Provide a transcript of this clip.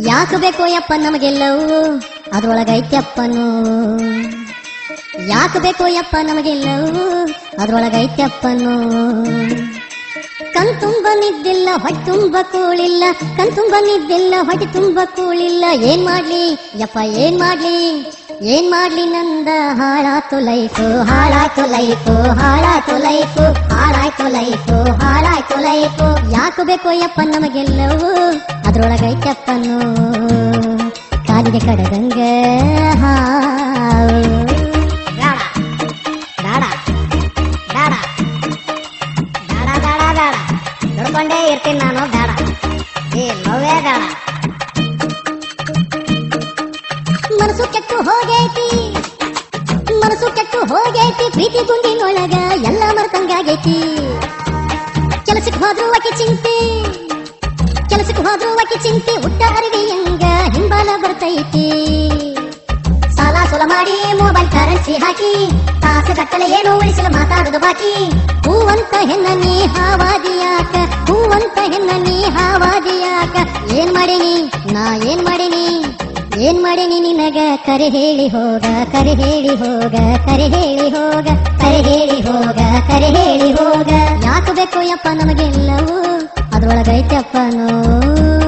ಯಾಕೆ ಬೇಕೋ ಯಪ್ಪ ನಮಗೆಲ್ಲವೂ ಅದ್ರೊಳಗೈತ್ಯಪ್ಪನು ಯಾಕೆ ಬೇಕೋ ಯಪ್ಪ ನಮಗೆಲ್ಲವೂ ಅದ್ರೊಳಗೈತ್ಯಪ್ಪನು ಕಣ್ ತುಂಬ ನಿದ್ದಿಲ್ಲ ಹೊಟ್ಟೆ ತುಂಬ ಕೂಳಿಲ್ಲ ಕಣ್ ತುಂಬ ನಿದ್ದಿಲ್ಲ ಹೊಟ್ಟೆ ತುಂಬ ಕೂಳಿಲ್ಲ ಏನ್ ಮಾಡ್ಲಿ ಯಪ್ಪ ಏನ್ ಮಾಡ್ಲಿ ಏನ್ ಮಾಡ್ಲಿ ನಂದ ಹಾಳಾತು ಲೈಫು ಹಾಳಾತು ಲೈಫು ಹಾಳಾತು ಲೈಫು ಹಾಳಾಯ್ತು ಲೈಫು ಹಾಳಾಯ್ತು ಲೈಫು ಯಾಕೆ ಬೇಕೋ ಯಪ್ಪ ನಮಗೆಲ್ಲವೂ ಅದ್ರೊಳಗೈತಪ್ಪನು ಕಾಲಿಗೆ ಕಡದಂಗ ಹಾವು ಬೇಡ ಬೇಡ ಬೇಡ ಬೇಡ ಬೇಡ ಬೇಡ ದುಡ್ಕೊಂಡೇ ಇರ್ತೀನಿ ನಾನು ಬೇಡ ಈ ಲವ್ವೇ ಬೇಡ ಮನಸ್ಸು ಕೆಟ್ಟು ಹೋಗೈತಿ ಮನಸ್ಸು ಕೆಟ್ಟು ಹೋಗೈತಿ ಪ್ರೀತಿ ಗುಂಡಿನೊಳಗ ಎಲ್ಲ ಮರ್ತಂಗಾಗೈತಿ ಕೆಲಸಕ್ಕೆ ಹೋದ್ರು ಆಕೆ ಚಿಂತೆ ಕೆಲಸಕ್ಕೆ ಹೋದ್ರು ಆಕೆ ಚಿಂತೆ ಹುಟ್ಟ ಅರಿವೆಯಂಗ ಹಿಂಬಾಲ ಬರ್ತೈತಿ ಸಾಲ ಸುಲ ಮಾಡಿ ಮೊಬೈಲ್ ಕರೆನ್ಸಿ ಹಾಕಿ ತಾಸು ಕಟ್ಟಲೆ ಏನು ಉಳಿಸಲು ಮಾತಾಡುದು ಬಾಕಿ ಹೂವಂತ ಹೆಣ್ಣ ನೀ ಹಾವಾದಿಯಾಕ ಹೂವಂತ ಹೆಣ್ಣ ನೀ ಹಾವಾದಿಯಾಕ ಏನ್ ಮಾಡೀನಿ ನಾ ಏನ್ ಮಾಡೀನಿ ಏನ್ ಮಾಡೀನಿ ನಿನಗ ಕರೆ ಹೇಳಿ ಹೋಗ ಕರೆ ಹೇಳಿ ಹೋಗ ಕರೆ ಹೇಳಿ ಹೋಗ ಕರೆ ಹೇಳಿ ಹೋಗ ಕರೆ ಹೇಳಿ ಹೋಗ ಯಾಕೆ ಬೇಕು ಯಪ್ಪ ನಮಗೆಲ್ಲವೂ ಅದ್ರೊಳಗೈತಪ್ಪನು